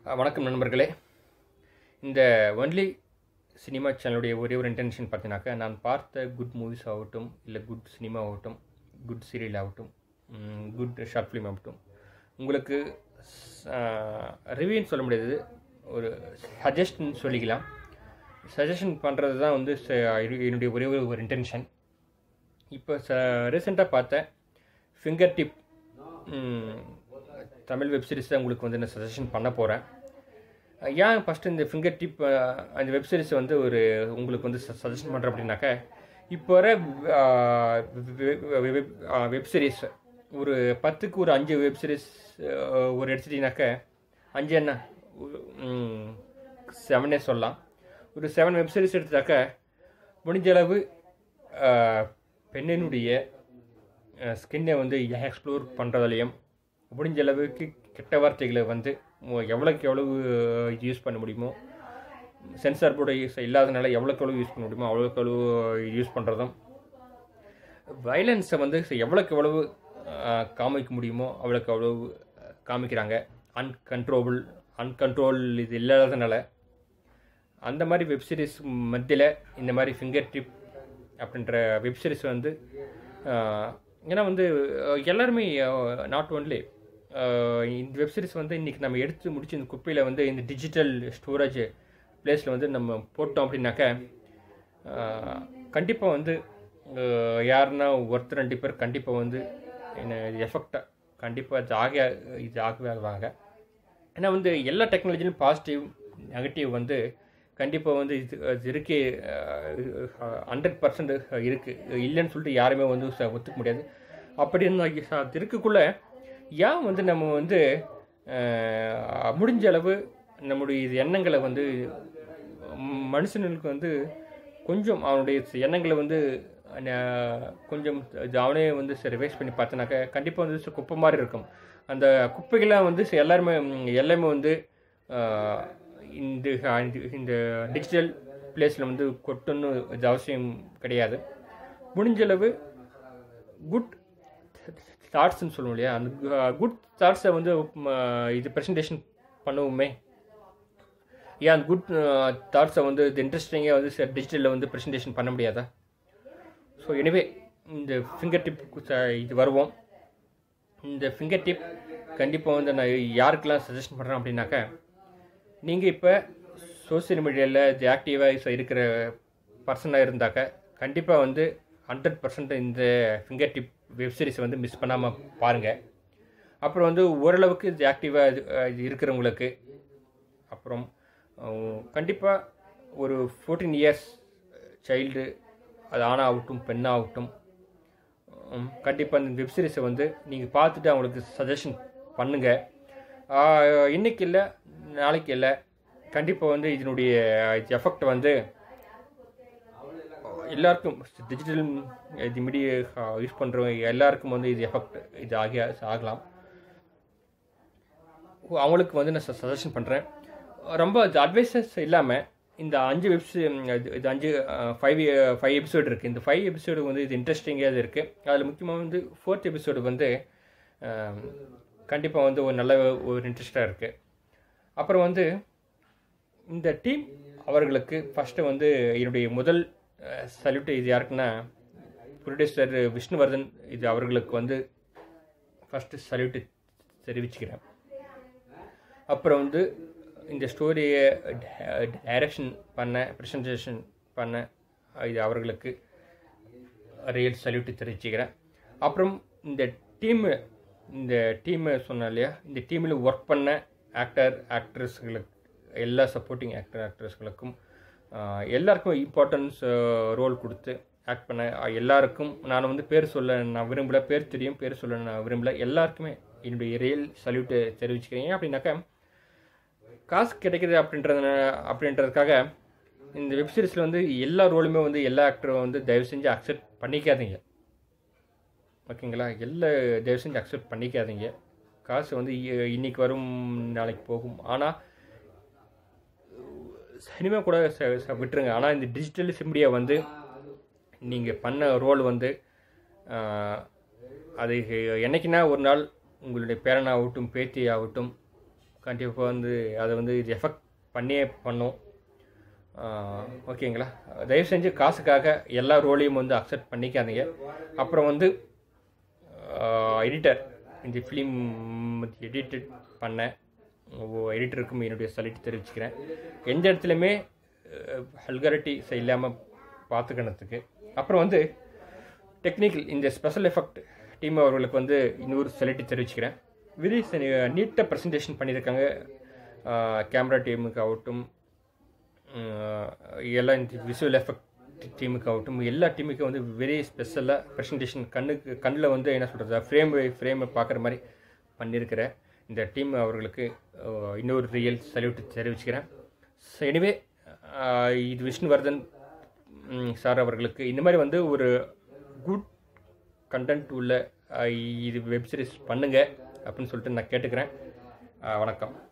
அஹ், வணக்கம் நண்பர்களே இந்த ஒன்லி சினிமா சேனலுடைய ஒரே ஒரு இன்டென்ஷன் பார்த்தீங்கன்னாக்கா நான் பார்த்த குட் மூவிஸ் ஆகட்டும் இல்லை குட் சினிமா ஆகட்டும் குட் சீரியல் ஆகட்டும் குட் ஷார்ட் ஃபிலிம் ஆகட்டும் உங்களுக்கு ரிவ்யூன்னு சொல்ல முடியாது ஒரு சஜஷன் சொல்லிக்கலாம் சஜஷன் பண்ணுறது தான் வந்து ச- இது- என்னுடைய ஒரே ஒரு ஒரு இன்டென்ஷன் இப்போ ச ரீசெண்டாக பார்த்தேன் ஃபிங்கர் டிப் தமிழ் வெப்சீரிஸ் தான் உங்களுக்கு வந்து நான் சஜஷன் பண்ண போகிறேன் ஏன் ஃபஸ்ட்டு இந்த ஃபிங்கர் டிப் அந்த வெப்சீரிஸ் வந்து ஒரு உங்களுக்கு வந்து சஜஷன் பண்ணுறேன் அப்படின்னாக்கா இப்போ வர வெப்சீரிஸ் ஒரு பத்துக்கு ஒரு அஞ்சு வெப்சீரிஸ் ஒரு எடுத்துட்டீங்கன்னாக்க அஞ்சு என்ன செவனே சொல்லலாம் ஒரு செவன் வெப்சீரிஸ் எடுத்தாக்க முடிஞ்ச அளவு அஹ், பெண்ணினுடைய ஸ்கின்னை வந்து எக்ஸ்ப்ளோர் பண்ணுறதுலையும் முடிஞ்ச அளவுக்கு கெட்ட வார்த்தைகளை வந்து மு- எவ்வளோக்கு எவ்வளவு யூஸ் பண்ண முடியுமோ சென்சார் போர்டு யூஸ் இல்லாதனால எவ்வளோக்கு எவ்வளவு யூஸ் பண்ண முடியுமோ அவ்வளோக்கு எவ்வளவு யூஸ் பண்ணுறதும் வயலன்ஸை வந்து எவ்வளோக்கு எவ்வளவு அஹ், காமிக்க முடியுமோ அவ்வளோக்கு அவ்வளவு அஹ், காமிக்கிறாங்க அன்கண்ட்ரோபிள் அன்கண்ட்ரோல் இது இல்லாததுனால அந்த மாதிரி வெப்சீரிஸ் மத்தியில் இந்த மாதிரி ஃபிங்கர் டிப் அப்படின்ற வெப்சீரிஸ் வந்து ஆஹ், ஏன்னா வந்து அஹ், எல்லாருமே நாட் ஒன்லி இந்த வெப்சீரிஸ் வந்து இன்றைக்கி நம்ம எடுத்து முடிச்சு இந்த குப்பையில் வந்து இந்த டிஜிட்டல் ஸ்டோரேஜ் பிளேஸில் வந்து நம்ம போட்டோம் அப்படின்னாக்க கண்டிப்பாக வந்து அஹ், யாருன்னா ஒருத்தர் ரெண்டு பேர் கண்டிப்பாக வந்து என்ன எஃபெக்டாக கண்டிப்பாக இது ஆக இது ஆகவே ஆகுவாங்க ஏன்னா வந்து எல்லா டெக்னாலஜிலும் பாசிட்டிவ் நெகட்டிவ் வந்து கண்டிப்பாக வந்து இது அது இருக்கே ஹண்ட்ரட் பர்சன்ட் இருக்குது இல்லைன்னு சொல்லிட்டு யாருமே வந்து ச- ஒத்துக்க முடியாது அப்படி இருந்த அது இருக்கக்குள்ள ஏன் வந்து நம்ம வந்து அஹ், முடிஞ்ச அளவு நம்முடைய இது எண்ணங்களை வந்து ம், மனுஷனுக்கு வந்து கொஞ்சம் அவனுடைய எண்ணங்களை வந்து அஹ், கொஞ்சம் இது அவனே வந்து ரிவைஸ் பண்ணி பார்த்தனாக்க கண்டிப்பாக வந்து சு- குப்பை மாதிரி இருக்கும் அந்த குப்பைகள்லாம் வந்து ச- எல்லாருமே ம், எல்லாமே வந்து அஹ், இந்த இந்த- இந்த டிஜிட்டல் பிளேஸில் வந்து கொட்டணும் இது அவசியம் கிடையாது முடிஞ்ச அளவு குட் தாட்ஸ்னு சொல்லுவோம் இல்லையா அந்த குட் தாட்ஸை வந்து ம, இது ப்ரெசன்டேஷன் பண்ணுவோமே ஏன் அந்த குட் தாட்ஸை வந்து இது இன்ட்ரெஸ்டிங்காக வந்து டிஜிட்டலில் வந்து ப்ரெசன்டேஷன் பண்ண முடியாதா ஸோ எனிவே இந்த ஃபிங்கர் டிப் இது வருவோம் இந்த ஃபிங்கர் டிப் கண்டிப்பாக வந்து நான் யாருக்கெல்லாம் சஜஷன் பண்ணுறேன் அப்படின்னாக்கா நீங்கள் இப்போ சோஷியல் மீடியாவில் இது ஆக்டிவாக இருக்கிற பர்சனாக இருந்தாக்க கண்டிப்பாக வந்து ஹண்ட்ரட் பர்சன்ட் இந்த ஃபிங்கர் டிப் வெப்சீரிஸை வந்து மிஸ் பண்ணாமல் பாருங்கள் அப்புறம் வந்து ஓரளவுக்கு இது ஆக்டிவாக இது இருக்கிறவங்களுக்கு அப்புறம் கண்டிப்பாக ஒரு ஃபோர்டீன் இயர்ஸ் சைல்டு அது ஆணாகட்டும் பெண்ணாகட்டும் கண்டிப்பாக இந்த வெப்சீரிஸை வந்து நீங்கள் பார்த்துட்டு அவங்களுக்கு சஜஷன் பண்ணுங்கள் இன்னைக்கு இல்லை நாளைக்கு இல்லை கண்டிப்பாக வந்து இதனுடைய எஃபெக்ட் வந்து எல்லாருக்கும் டிஜிட்டல் இது மீடியா யூஸ் பண்ணுறவங்க எல்லாருக்கும் வந்து இது எஃபெக்ட் இது ஆகிய ஆகலாம் அவங்களுக்கு வந்து நான் சஜஷன் பண்ணுறேன் ரொம்ப அட்வைசஸ் இல்லாமல் இந்த அஞ்சு வெப்ஸ் இது அஞ்சு ஃபைவ் ஃபைவ் எபிசோடு இருக்குது இந்த ஃபைவ் எபிசோடு வந்து இது இன்ட்ரெஸ்டிங்காக இருக்குது அதில் முக்கியமாக வந்து ஃபோர்த் எபிசோடு வந்து கண்டிப்பாக வந்து ஒரு நல்ல ஒரு இன்ட்ரெஸ்டாக இருக்குது அப்புறம் வந்து இந்த டீம் அவர்களுக்கு ஃபஸ்ட்டு வந்து என்னுடைய முதல் சல்யூட் இது யாருக்குன்னா ப்ரொடியூசர் விஷ்ணுவர்தன் இது அவர்களுக்கு வந்து ஃபஸ்ட்டு சல்யூட்டு தெரிவிச்சுக்கிறேன் அப்புறம் வந்து இந்த ஸ்டோரியை டைரக்ஷன் பண்ண ப்ரெசன்டேஷன் பண்ண இது அவர்களுக்கு ரியல் சல்யூட்டு தெரிவிச்சுக்கிறேன் அப்புறம் இந்த டீமு இந்த டீமை சொன்னேன் இல்லையா இந்த டீமில் ஒர்க் பண்ண ஆக்டர் ஆக்ட்ரஸ்களுக்கு எல்லா சப்போர்ட்டிங் ஆக்டர் ஆக்ட்ரஸ்களுக்கும் எல்லாருக்கும் இம்பார்ட்டன்ஸ் ரோல் கொடுத்து ஆக்ட் பண்ண அஹ், எல்லாருக்கும் நான் வந்து பேர் சொல்ல நான் விரும்பல பேர் தெரியும் பேர் சொல்ல நான் விரும்பல எல்லாருக்குமே என்னுடைய ரியல் சல்யூட்டை தெரிவிச்சுக்கிறேன் ஏன் அப்படின்னாக்கா காசு கிடைக்குது அப்படின்றது அப்படின்றதுக்காக இந்த வெப்சீரிஸில் வந்து எல்லா ரோலுமே வந்து எல்லா ஆக்டரும் வந்து தயவு செஞ்சு அக்செப்ட் பண்ணிக்காதீங்க ஓகேங்களா எல்லா தயவு செஞ்சு அக்செப்ட் பண்ணிக்காதீங்க காசு வந்து இ- இன்னைக்கு வரும் நாளைக்கு போகும் ஆனால் சினிமா கூட ச- ச- விட்டுருங்க ஆனால் இந்த டிஜிட்டல் சிம்டியா வந்து நீங்கள் பண்ண ரோல் வந்து ஆஹ், அது என்னைக்குன்னா ஒரு நாள் உங்களுடைய பேரனாகட்டும் பேத்தி ஆகட்டும் கண்டிப்பாக வந்து அதை வந்து இது எஃபெக்ட் பண்ணியே பண்ணோம் ஓகேங்களா தயவு செஞ்சு காசுக்காக எல்லா ரோலையும் வந்து அக்செப்ட் பண்ணிக்காதீங்க அப்புறம் வந்து எடிட்டர் இந்த ஃபிலிம் எடிட்டட் பண்ணேன் எடிட்டருக்கும் என்னுடைய சலிட்டு தெரிவிச்சுக்கிறேன் எந்த இடத்துலையுமே ஹல்கரிட்டி இல்லாமல் பார்த்துக்கணத்துக்கு அப்புறம் வந்து டெக்னிக்கல் இந்த ஸ்பெஷல் எஃபெக்ட் டீம் அவர்களுக்கு வந்து இன்னொரு செலிட்டி தெரிவிச்சுக்கிறேன் வெரி நீட்டாக ப்ரெசன்டேஷன் பண்ணியிருக்காங்க கேமரா டீமுக்கு ஆகட்டும் எல்லா இந்த விஷுவல் எஃபெக்ட் டீமுக்கு ஆகட்டும் எல்லா டீமுக்கும் வந்து வெரி ஸ்பெஷலாக ப்ரெசன்டேஷன் கண்ணுக்கு கண்ணில் வந்து என்ன சொல்கிறது ஃப்ரேம் ஃப்ரேமை பார்க்குற மாதிரி பண்ணியிருக்கிற இந்த டீம் அவர்களுக்கு இன்னொரு ரியல் சல்யூட் தெரிவிச்சுக்கிறேன் ஸோ எனிவே இது விஷ்ணுவர்தன் சார் அவர்களுக்கு இந்த மாதிரி வந்து ஒரு குட் கண்டென்ட் உள்ள இது வெப் சீரிஸ் பண்ணுங்க அப்படின்னு சொல்லிட்டு நான் கேட்டுக்கிறேன் வணக்கம்